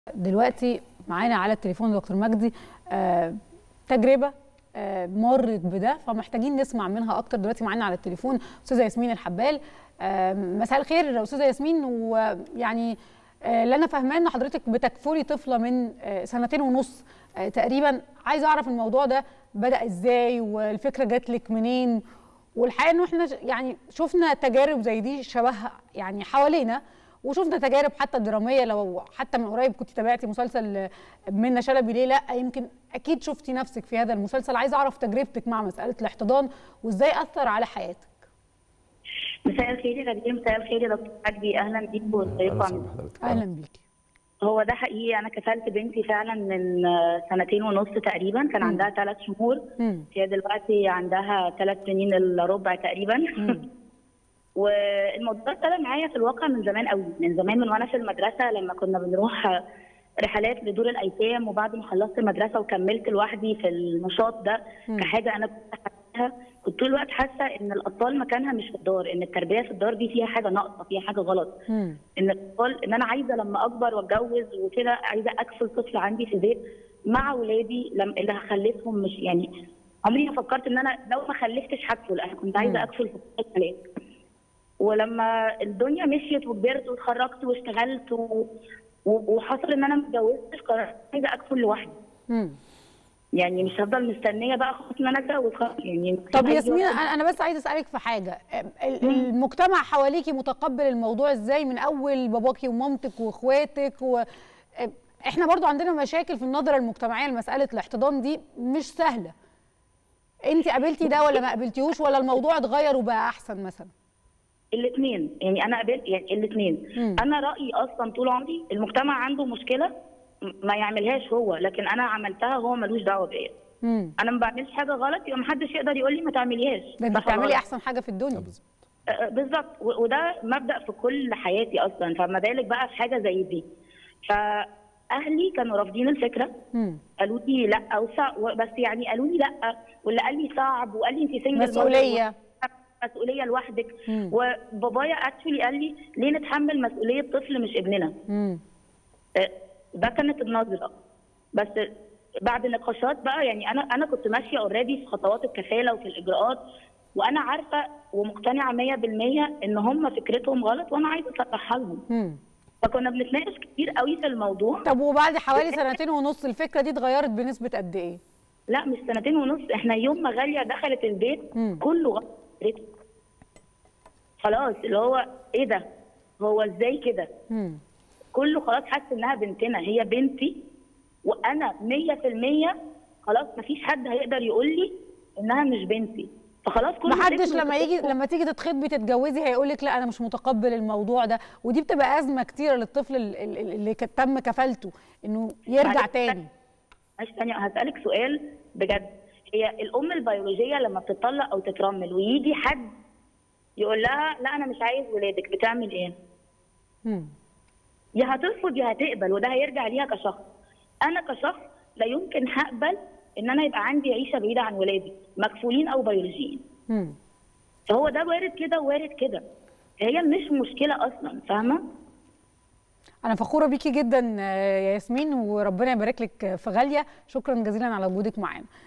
دلوقتي معانا على التليفون دكتور مجدي آه، تجربه آه، مرت بده فمحتاجين نسمع منها اكتر دلوقتي معانا على التليفون استاذه ياسمين الحبال آه، مساء الخير استاذه ياسمين ويعني آه، اللي انا فاهماه ان حضرتك بتكفلي طفله من آه، سنتين ونص آه، تقريبا عايزه اعرف الموضوع ده بدا ازاي والفكره جات لك منين والحقيقه انه احنا يعني شفنا تجارب زي دي شبهها يعني حوالينا وشفنا تجارب حتى دراميه لو حتى من قريب كنت تابعتي مسلسل منى شلبي ليه لا يمكن اكيد شفتي نفسك في هذا المسلسل عايزه اعرف تجربتك مع مساله الاحتضان وازاي اثر على حياتك مساء الخير يا غدير مساء الخير يا دكتور مجدي اهلا بيك وازيكم عاملين اهلا بيكي هو ده حقيقي انا كفلت بنتي فعلا من سنتين ونص تقريبا كان عندها ثلاث شهور مم. هي دلوقتي عندها ثلاث سنين الا ربع تقريبا والموضوع ابتدى معايا في الواقع من زمان قوي من زمان من وانا في المدرسه لما كنا بنروح رحلات لدور الايتام وبعد ما خلصت المدرسه وكملت لوحدي في النشاط ده مم. كحاجه انا كنت حاساها كنت طول الوقت حاسه ان الاطفال مكانها مش في الدار ان التربيه في الدار دي فيها حاجه ناقصه فيها حاجه غلط مم. ان الاطفال ان انا عايزه لما اكبر واتجوز وكده عايزه اكفل طفل عندي في البيت مع ولادي لما اللي هخلفهم مش يعني عمري ما فكرت ان انا لو ما خلفتش هكفل انا كنت مم. عايزه اكفل في الثلاث ولما الدنيا مشيت وكبرت واتخرجت واشتغلت و... و... وحصل ان انا ما اتجوزتش قررت عايزه اكفل لوحدي مم. يعني مش هفضل مستنيه بقى خلاص ان انا اتجوز خلاص يعني طب عايزة ياسمين واحد- انا أنا بس عايزه اسالك في حاجه ال- المجتمع حواليكي متقبل الموضوع ازاي من اول باباكي ومامتك واخواتك و... احنا برضو عندنا مشاكل في النظره المجتمعيه لمساله الاحتضان دي مش سهله انت قابلتي ده ولا ما قابلتيهوش ولا الموضوع اتغير وبقى احسن مثلا الاثنين يعني انا قابلت يعني الاثنين مم. انا رايي اصلا طول عمري المجتمع عنده مشكله م- ما يعملهاش هو لكن انا عملتها هو ملوش دعوه بيا امم انا ما بعملش حاجه غلط يبقى ما حدش يقدر يقول لي ما تعمليهاش ده انت صح ولا بتعملي غلط؟ احسن حاجه في الدنيا آه، آه، بالظبط و- وده مبدا في كل حياتي اصلا فما بالك بقى في حاجه زي دي فاهلي كانوا رافضين الفكره امم قالوا لي لا وصع... بس يعني قالوا لي لا واللي قال لي صعب وقال لي انت سنجل مسؤوليه مسؤوليه لوحدك مم. وبابايا اكشلي قال لي ليه نتحمل مسؤوليه طفل مش ابننا امم آه، ده كانت النظره بس بعد نقاشات بقى يعني انا انا كنت ماشيه اوريدي في خطوات الكفاله وفي الاجراءات وانا عارفه ومقتنعه 100% ان هم فكرتهم غلط وانا عايزه اصلحها لهم امم فكنا بنتناقش كتير قوي في الموضوع طب وبعد حوالي سنتين ونص الفكره دي اتغيرت بنسبه قد ايه لا مش سنتين ونص احنا يوم ما غاليه دخلت البيت مم. كله غلط فكرته. خلاص اللي هو ايه ده هو ازاي كده امم كله خلاص حاسس انها بنتنا هي بنتي وانا 100% خلاص مفيش حد هيقدر يقول لي انها مش بنتي فخلاص كل محدش ذكر لما يجي وتذكر- لما تيجي تتخطبي تتجوزي هيقول لك لا انا مش متقبل الموضوع ده ودي بتبقى ازمه كتيره للطفل ال- ال- ال- اللي كان تم كفالته انه يرجع معلش، تاني معلش ثانيه هسالك سؤال بجد هي الام البيولوجيه لما بتطلق او تترمل ويجي حد يقول لها لا انا مش عايز ولادك بتعمل ايه؟ مم. يا هترفض يا هتقبل وده هيرجع ليها كشخص انا كشخص لا يمكن هقبل ان انا يبقى عندي عيشه بعيده عن ولادي مكفولين او بيولوجيين مم. فهو ده وارد كده ووارد كده هي مش مشكله اصلا فاهمه انا فخوره بيكي جدا آه، يا ياسمين وربنا يبارك لك في غاليه شكرا جزيلا على وجودك معانا